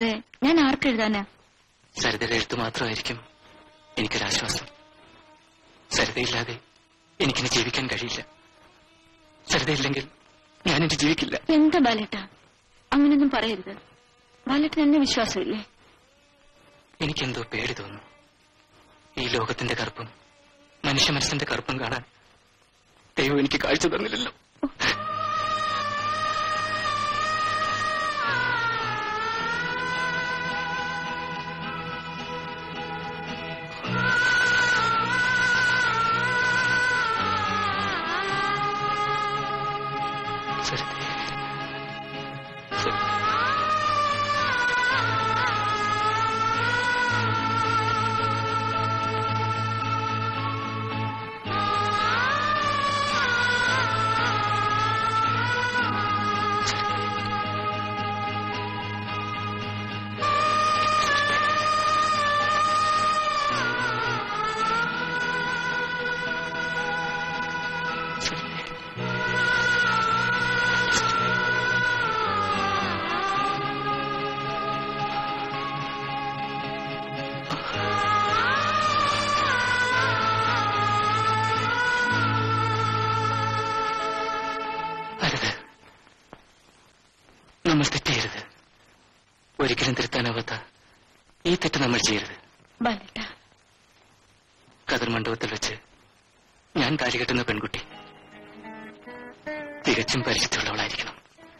അല്ലാതെ ഞാൻ ആർക്കെഴുതാനാ സരിതയുടെ എഴുത്ത് മാത്രമായിരിക്കും എനിക്കൊരാശ്വാസം സരിതയില്ലാതെ എനിക്കിനി ജീവിക്കാൻ കഴിയില്ല സരിതയില്ലെങ്കിൽ ഞാൻ ഇനി ജീവിക്കില്ല എന്താ ബാലേട്ട അങ്ങനൊന്നും പറയരുത് ബാലേട്ടൻ എന്നെ വിശ്വാസമില്ലേ എനിക്കെന്തോ പേടി തോന്നുന്നു ഈ ലോകത്തിന്റെ കറുപ്പും മനുഷ്യ മനസ്സിന്റെ കറുപ്പും കാണാൻ ദൈവം എനിക്ക് കാഴ്ച തന്നില്ലല്ലോ സരിത സരിത അരുത് നമ്മൾ തെറ്റെയ്യരുത് ഒരിക്കലും തിരുത്താനാവാത്ത ഈ തെറ്റ് നമ്മൾ ചെയ്യരുത് ബാലേട്ട കതിർ മണ്ഡപത്തിൽ വെച്ച് ഞാൻ താലി കെട്ടുന്ന പെൺകുട്ടി തികച്ചും പരിശുദ്ധിയുള്ളവളായിരിക്കണം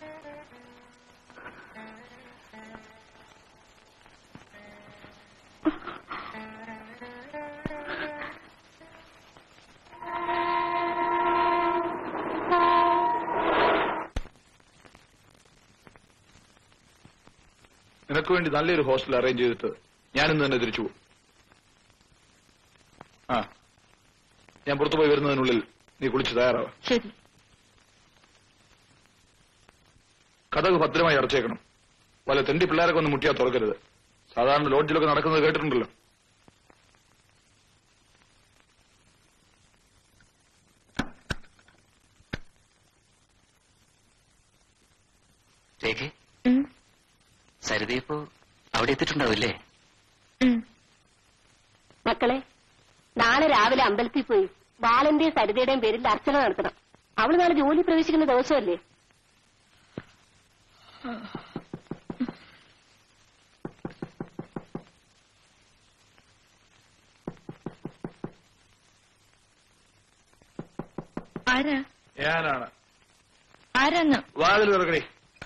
നിനക്ക് വേണ്ടി നല്ലൊരു ഹോസ്റ്റൽ അറേഞ്ച് ചെയ്തിട്ട് ഞാനിന്ന് തന്നെ തിരിച്ചു പോകും ആ ഞാൻ പുറത്തു പോയി വരുന്നതിനുള്ളിൽ നീ കുളിച്ച് തയ്യാറാവാം ശരി കഥക് ഭദ്രമായി അടച്ചേക്കണം വല്ല തെണ്ടി പിള്ളേരൊക്കെ ഒന്ന് മുട്ടിയാ തുറക്കരുത് സാധാരണ ലോഡ്ജിലൊക്കെ നടക്കുന്നത് കേട്ടിട്ടുണ്ടല്ലോ രേഖ ഉം, സരിത ഇപ്പോ അവിടെ എത്തിയിട്ടുണ്ടാവില്ലേ ഉം. മക്കളെ നാളെ രാവിലെ അമ്പലത്തിൽ പോയി ബാലന്റെയും സരിതയുടെയും പേരിൽ അർച്ചന നടത്തണം അവള് നാളെ ജോലി പ്രവേശിക്കുന്ന ദിവസമല്ലേ ആരാ ഞാനാണ് ആരാന്ന് വാതിൽ തുറക്കണേ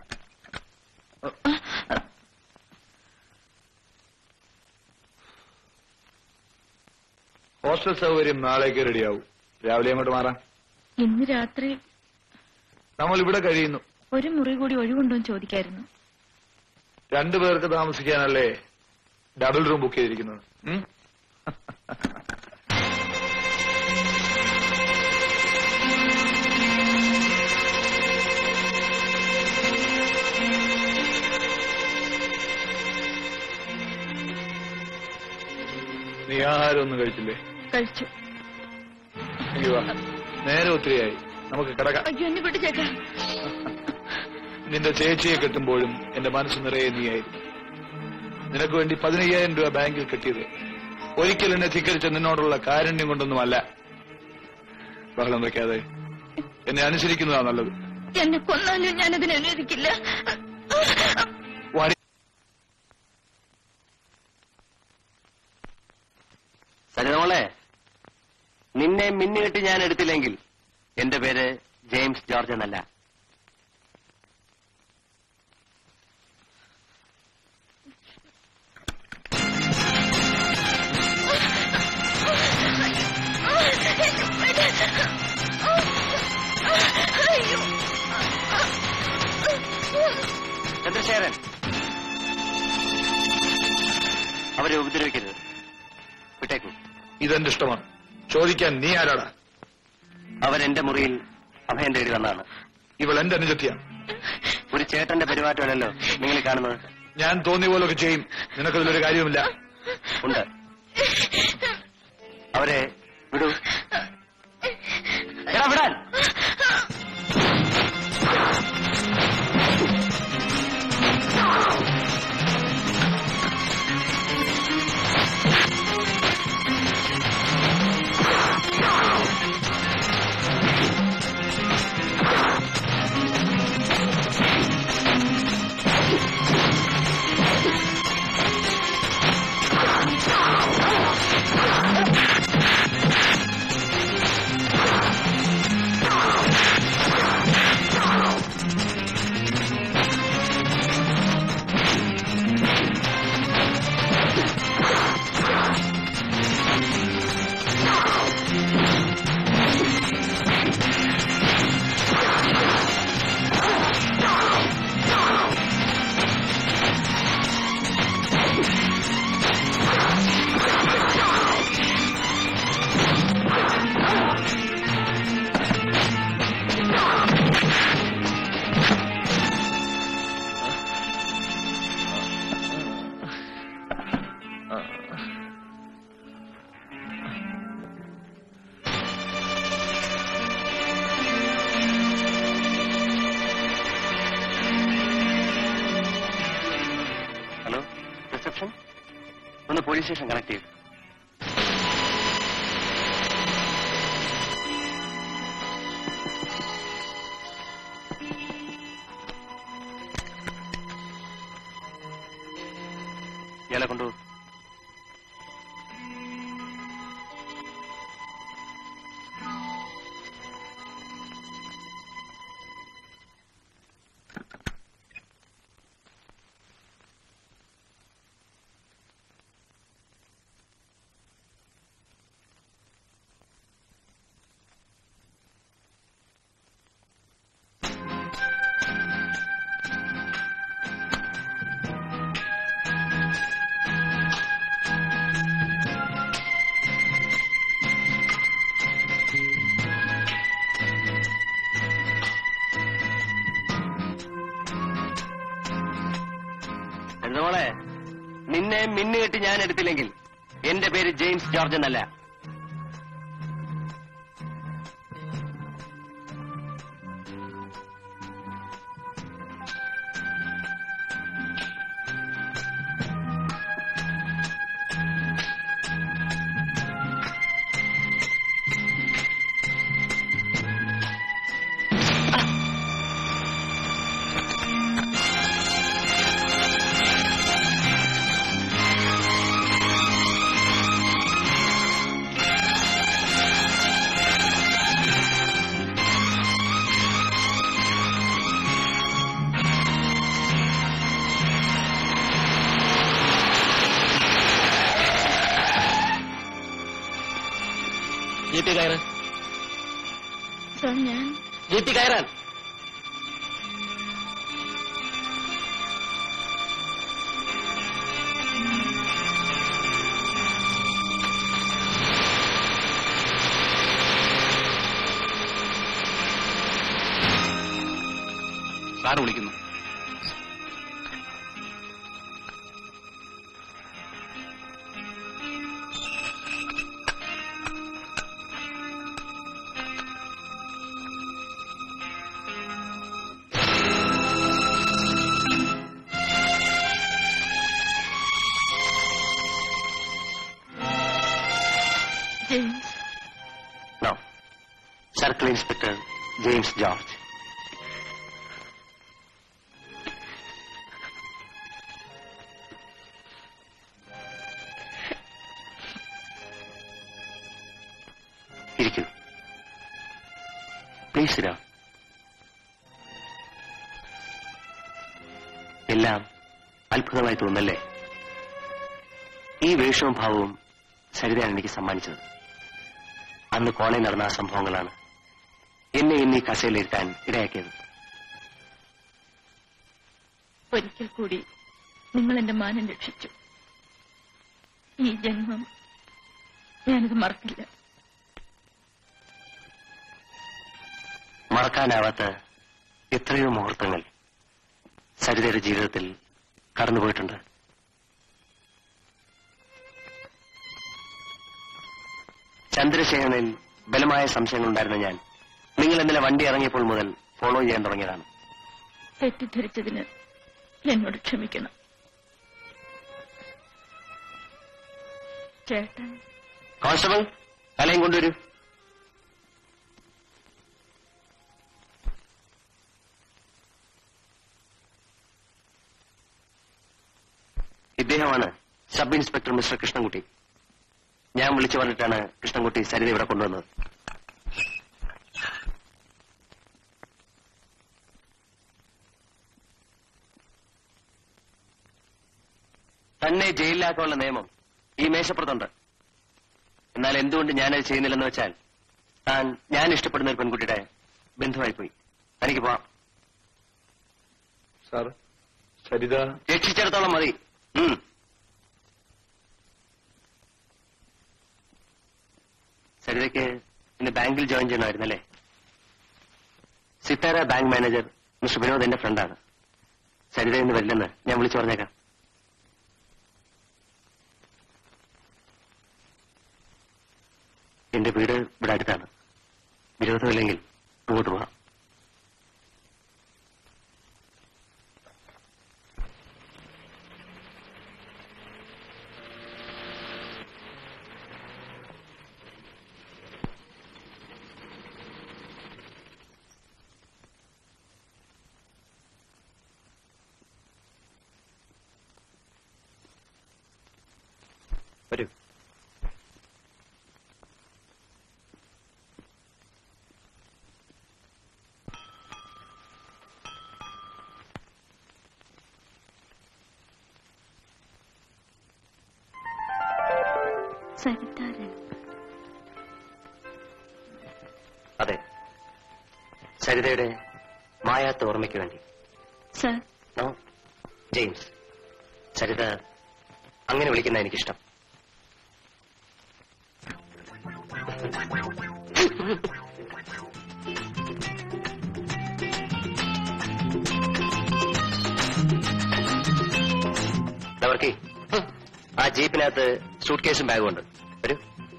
ഹോസ്റ്റൽ സൗകര്യം നാളേക്ക് റെഡിയാവും രാവിലെ അങ്ങോട്ട് മാറാം ഇന്ന് രാത്രി നമ്മൾ ഇവിടെ കഴിയുന്നു ഒരു മുറി കൂടി ഒഴിവുണ്ടോന്ന് ചോദിക്കായിരുന്നു രണ്ടു പേർക്ക് താമസിക്കാനല്ലേ ഡബിൾ റൂം ബുക്ക് ചെയ്തിരിക്കുന്നത് ഉം? നീ ആഹാരം ഒന്നും കഴിച്ചില്ലേ കഴിച്ചു ഇങ്ങ് വാ. നേരെ ഒത്തിരിയായി നമുക്ക് കിടക്കാം അയ്യോ എന്നെ പിടിച്ചേക്കാം നിന്റെ ചേച്ചിയെ കെട്ടുമ്പോഴും എന്റെ മനസ്സ് നിറയെ നീയായിരുന്നു നിനക്ക് വേണ്ടി പതിനയ്യായിരം രൂപ ബാങ്കിൽ കെട്ടിയത് ഒരിക്കൽ എന്നെ ധിക്കരിച്ച നിന്നോടുള്ള കാരുണ്യം കൊണ്ടൊന്നുമല്ല ബഹളം വെക്കാതെ എന്നെ അനുസരിക്കുന്നതാ നല്ലത് എന്നെ കൊന്നാലും ഞാനതിന് അനുവദിക്കില്ല വാടി സരിതമോളെ നിന്നെ മിന്നുകെട്ടി ഞാൻ എടുത്തില്ലെങ്കിൽ എന്റെ പേര് ജെയിംസ് ജോർജ് എന്നല്ല ചന്ദ്രശേഖരൻ അവരെ ഉപദ്രവിക്കരുത് വിട്ടേക്കൂ ഇതെന്റെ ഇഷ്ടമാണ് ചോദിക്കാൻ നീ ആരാടാ അവരെന്റെ മുറിയിൽ അഭയം തേടി വന്നതാണ് ഇവൾ എന്റെ അനുജത്തിയാണ് ഒരു ചേട്ടന്റെ പെരുമാറ്റമല്ലല്ലോ നിങ്ങൾ ഈ കാണുന്നത് ഞാൻ തോന്നിയ പോലൊക്കെ ചെയ്യും നിനക്കതിലൊരു കാര്യവുമില്ല ഉണ്ട് അവരെ വിടൂ എടാ വിടാൻ റിസപ്ഷൻ ഒന്ന് പോലീസ് സ്റ്റേഷൻ കണക്ട് ചെയ്തു ഇയാളെ കൊണ്ടുപോകും മോളെ നിന്നെ മിന്നുകെട്ടി ഞാൻ എടുത്തില്ലെങ്കിൽ എന്റെ പേര് ജെയിംസ് ജോർജ് എന്നല്ല ജീപ്പി കയറ് സാർ ഞാൻ ജീപ്പി കയറാൻ സാറ് വിളിക്കുന്നു James no circle inspector James George ഇരിക്കൂ പ്ലീസ് ഇരാം എല്ലാം അത്ഭുതമായി തോന്നല്ലേ ഈ വേഷവും ഭാവവും സരിതയാണ് എനിക്ക് സമ്മാനിച്ചത് അന്ന് കോളേജിൽ നടന്ന ആ സംഭവങ്ങളാണ് എന്നെ ഇന്ന് ഈ കസയിലിരുത്താൻ ഇടയാക്കിയത് ഒരിക്കൽ കൂടി നിങ്ങൾ എന്റെ മാനം രക്ഷിച്ചു ഈ ജന്മം ഞാനിത് മറക്കില്ല മറക്കാനാവാത്ത എത്രയോ മുഹൂർത്തങ്ങൾ സരിതയുടെ ജീവിതത്തിൽ കടന്നുപോയിട്ടുണ്ട് ചന്ദ്രശേഖരനിൽ ബലമായ സംശയങ്ങളുണ്ടായിരുന്ന ഞാൻ നിങ്ങൾ ഇന്നലെ വണ്ടി ഇറങ്ങിയപ്പോൾ മുതൽ ഫോളോ ചെയ്യാൻ തുടങ്ങിയതാണ് തെറ്റിദ്ധരിച്ചതിന് എന്നോട് ക്ഷമിക്കണം ചേട്ടൻ കോൺസ്റ്റബിൾ തലയും കൊണ്ടുവരൂ ഇദ്ദേഹമാണ് സബ് ഇൻസ്പെക്ടർ മിസ്റ്റർ കൃഷ്ണൻകുട്ടി ഞാൻ വിളിച്ചു പറഞ്ഞിട്ടാണ് കൃഷ്ണൻകുട്ടി സരിത ഇവിടെ കൊണ്ടുവന്നത് തന്നെ ജയിലിലാക്കാനുള്ള നിയമം ഈ മേശപ്പുറത്തുണ്ട് എന്നാൽ എന്തുകൊണ്ട് ഞാനത് ചെയ്യുന്നില്ലെന്ന് വെച്ചാൽ താൻ ഞാൻ ഇഷ്ടപ്പെടുന്ന ഒരു പെൺകുട്ടിയുടെ ബന്ധുവായി പോയി തനിക്ക് പോവാം സാർ സരിത രക്ഷിച്ചിടത്തോളം മതി ഉം. സരിതയ്ക്ക് ഇന്ന് ബാങ്കിൽ ജോയിൻ ചെയ്യണമായിരുന്നല്ലേ Sithara bank manager mister Vinod എന്റെ ഫ്രണ്ടാണ് സരിത ഇന്ന് വരില്ലെന്ന് ഞാൻ വിളിച്ചു പറഞ്ഞേക്കാം എന്റെ വീട് ഇവിടെ അടുത്താണ് വിരോധമില്ലെങ്കിൽ അങ്ങോട്ട് പോവാം സരിതാരൻ അതെ സരിതയുടെ മായാത്ത ഓർമ്മയ്ക്ക് വേണ്ടി സർ നോ ജെയിംസ് സരിത അങ്ങനെ വിളിക്കുന്ന എനിക്കിഷ്ടം വർക്കി ആ ജീപ്പിനകത്ത് സൂട്ട് കേസും ബാഗും ഉണ്ട് വരൂ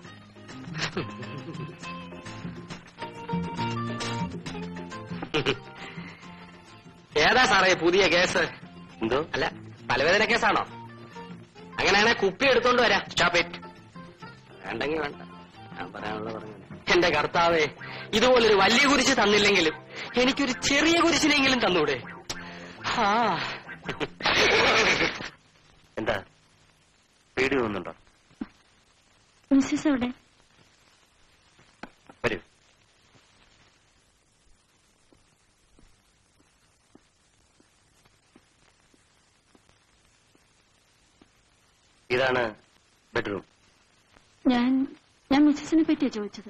ഏതാ സാറേ പുതിയ കേസ് എന്തോ അല്ല തലവേദന കേസാണോ അങ്ങനെയാണെ കുപ്പി എടുത്തോണ്ട് വരാം സ്റ്റാപ്പ് ഇറ്റ് വേണ്ടെങ്കിൽ വേണ്ട ഞാൻ പറയാനുള്ളത് പറഞ്ഞു എന്റെ കർത്താവേ ഇതുപോലൊരു വലിയ കുരിശ് തന്നില്ലെങ്കിലും എനിക്കൊരു ചെറിയ കുരിശിനെങ്കിലും തന്നൂടെ ആ എന്താ പേടി തോന്നുന്നുണ്ടോ മിസ്സസ് എവിടെ വരൂ ഇതാണ് ബെഡ്റൂം ഞാൻ ഞാൻ മിസ്സസിനെ പറ്റിയാ ചോദിച്ചത്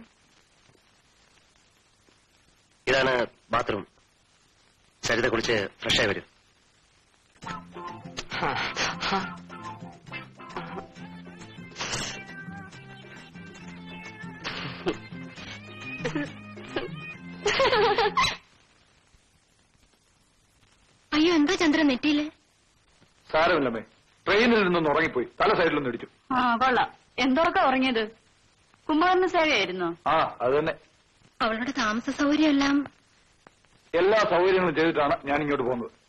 ഇതാണ് ബാത്റൂം സരിത കുളിച്ച് ഫ്രഷായി വരും അയ്യോ എന്താ ചന്ദ്രൻ നെറ്റിയില് സാരമില്ലമ്മേ ട്രെയിനിൽ നിന്നൊന്ന് ഉറങ്ങിപ്പോയി തല സൈഡിലൊന്ന് ഇടിച്ചു ആ കൊള്ളാം എന്തൊക്കെ ഉറങ്ങിയത് കുമാരന് സേവയായിരുന്നോ ആ അത് തന്നെ അവളുടെ താമസ സൗകര്യം എല്ലാം എല്ലാ സൗകര്യങ്ങളും ചെയ്തിട്ടാണ് ഞാൻ ഇങ്ങോട്ട് പോകുന്നത്